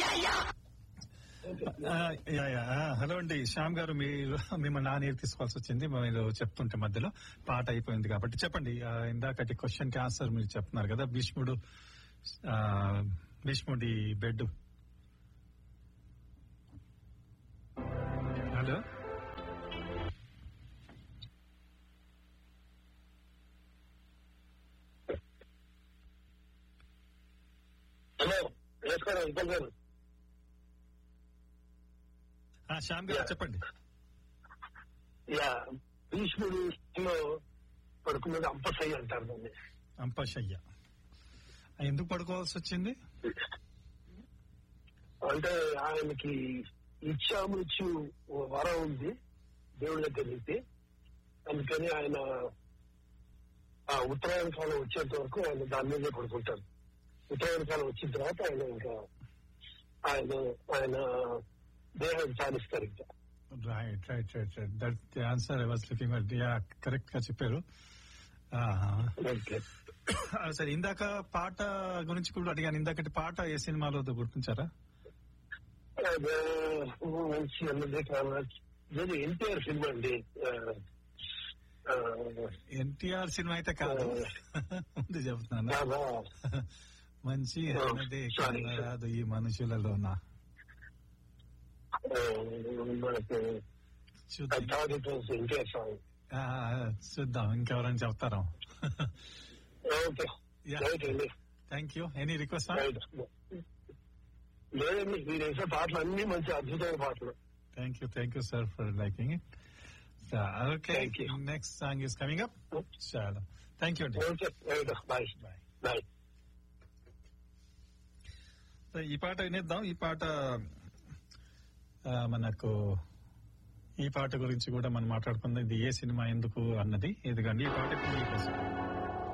ఆ, yeah, yeah. ఆ, hello అండి శ్యామ్ గారు మీరు మిమ్మల్ని నా నీరు తీసుకోవాల్సి వచ్చింది మీరు చెప్తుంటే మధ్యలో పాట అయిపోయింది కాబట్టి చెప్పండి ఆ, ఇందాకటి క్వశ్చన్ కి ఆన్సర్ మీరు చెప్తున్నారు కదా భీష్ముడు ఆ, భీష్ముడి బెడ్ హలో హలో నమస్కారం అంకుల్ గారు ఆ, శ్యామ్ గారు చెప్పండి యా భీష్ముడు లో పడుకున్నది అంపసయ్య అంటారు దాన్ని అంపశయ్య ఆ, ఎందుకు పడుకోవాల్సి వచ్చింది అంటే ఆయనకి ఇచ్చామృత్యు వరం ఉంది దేవుడి దగ్గర నుంచి అందుకని ఆయన ఆ ఉత్తరాయణ కాలం వచ్చేంత వరకు ఆయన దాని మీదే పడుకుంటారు ఉత్తరాయణ కాలం వచ్చిన తర్వాత ఆయన ఇంకా ఆయన ఆయన దేహాన్ని చాలిస్తారు ఇంకా right right right right that the answer I was looking yeah correct గా చెప్పారు ఆ, ఓకే ఆ, సరే ఇందాక పాట గురించి కూడా అడిగాను ఇందాకటి పాట ఏ సినిమాలో గుర్తించారా అదే మంచి అన్నది కాదు ఎన్టీఆర్ సినిమా అండి ఆ, ఆ, ఎన్టీఆర్ సినిమా అయితే కాదు ముందు చెప్తున్నాను బాగా మంచి Oh, అన్నదే sorry. రాదు ఈ మనుషులలోనా ఆ, మనకి చూద్దాం third it was NTR song ఆ, చూద్దాం ఇంకెవరైనా చెప్తారా ఓకే Yeah. రైట్ అండి thank you any request right లేదండి మీరు వేసే పాటలు అన్ని మంచి అద్భుతమైన పాటలు thank you thank you sir for liking it okay Thank you. Next song is coming up చాలా థ్యాంక్ యూ అండి okay right bye bye bye so ఈ పాట వినేద్దాం ఈ పాట ఆ, మనకు ఈ పాట గురించి కూడా మనం మాట్లాడుకుందాం ఇది ఏ సినిమా ఎందుకు అన్నది ఎందుకండి ఈ పాట ఇప్పుడు మీకోసం